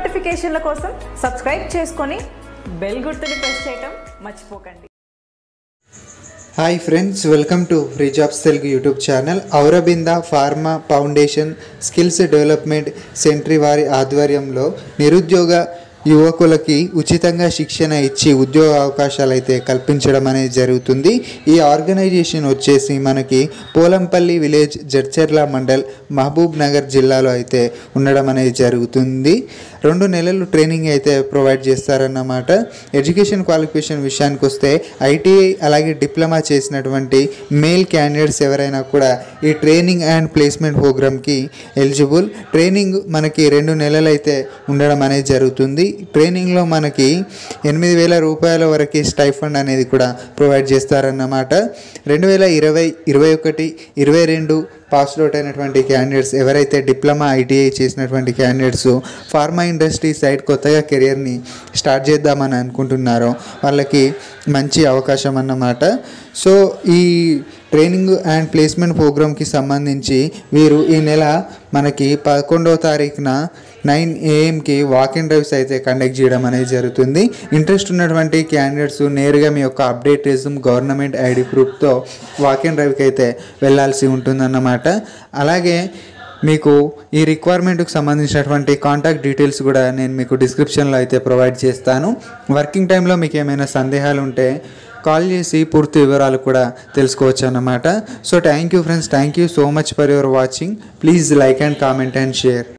నోటిఫికేషన్ల కోసం సబ్స్క్రైబ్ చేసుకొని బెల్ గుర్తుని ప్రెస్ చేయటం మర్చిపోకండి hi friends welcome to free jobs Telugu YouTube channel Aurobindo pharma foundation skills development centre వారి ఆధ్వర్యంలో నిరుద్యోగ యువకులకి ఉచితంగా శిక్షణ ఇచ్చి ఉద్యోగ అవకాశాలు అయితే కల్పించడం అనేది జరుగుతుంది ఈ ఆర్గనైజేషన్ వచ్చేసి మనకి పోలంపల్లి విలేజ్ జడ్చెర్ల మండల్ మహబూబ్ నగర్ జిల్లాలో అయితే ఉండడం అనేది జరుగుతుంది రెండు నెలలు ట్రైనింగ్ అయితే ప్రొవైడ్ చేస్తారన్నమాట ఎడ్యుకేషన్ క్వాలిఫికేషన్ విషయానికి వస్తే ఐటీఐ అలాగే డిప్లొమా చేసినటువంటి మేల్ క్యాండిడేట్స్ ఎవరైనా కూడా ఈ ట్రైనింగ్ అండ్ ప్లేస్మెంట్ ప్రోగ్రామ్కి ఎలిజిబుల్ ట్రైనింగ్ మనకి రెండు నెలలు అయితే ఉండడం అనేది జరుగుతుంది ట్రైనింగ్లో మనకి ఎనిమిది వేల రూపాయల వరకు స్టైఫండ్ అనేది కూడా ప్రొవైడ్ చేస్తారన్నమాట రెండు వేల ఇరవై ఇరవై ఒకటి ఇరవై రెండు పాస్ అవుట్ అయినటువంటి క్యాండిడేట్స్ ఎవరైతే డిప్లొమా ఐటీఐ చేసినటువంటి క్యాండిడేట్స్ ఫార్మా ఇండస్ట్రీ సైడ్ కొత్తగా కెరియర్ని స్టార్ట్ చేద్దామని అనుకుంటున్నారో వాళ్ళకి మంచి అవకాశం అన్నమాట సో ఈ ట్రైనింగ్ అండ్ ప్లేస్మెంట్ ప్రోగ్రామ్కి సంబంధించి వీరు ఈ నెల మనకి పదకొండవ తారీఖున నైన్ ఏఎంకి వాక్ ఇన్ డ్రైవ్స్ అయితే కండక్ట్ చేయడం అనేది జరుగుతుంది ఇంట్రెస్ట్ ఉన్నటువంటి క్యాండిడేట్స్ నేరుగా మీ యొక్క అప్డేట్ రెజ్యూమ్ గవర్నమెంట్ ఐడి ప్రూఫ్తో వాక్ ఇన్ డ్రైవ్కి అయితే వెళ్ళాల్సి ఉంటుందన్నమాట అలాగే మీకు ఈ రిక్వైర్మెంట్కి సంబంధించినటువంటి కాంటాక్ట్ డీటెయిల్స్ కూడా నేను మీకు డిస్క్రిప్షన్లో అయితే ప్రొవైడ్ చేస్తాను వర్కింగ్ టైంలో మీకు ఏమైనా సందేహాలు ఉంటే కాల్ చేసి పూర్తి వివరాలు కూడా తెలుసుకోవచ్చు అన్నమాట so thank you friends thank you so much for your watching please like and comment and share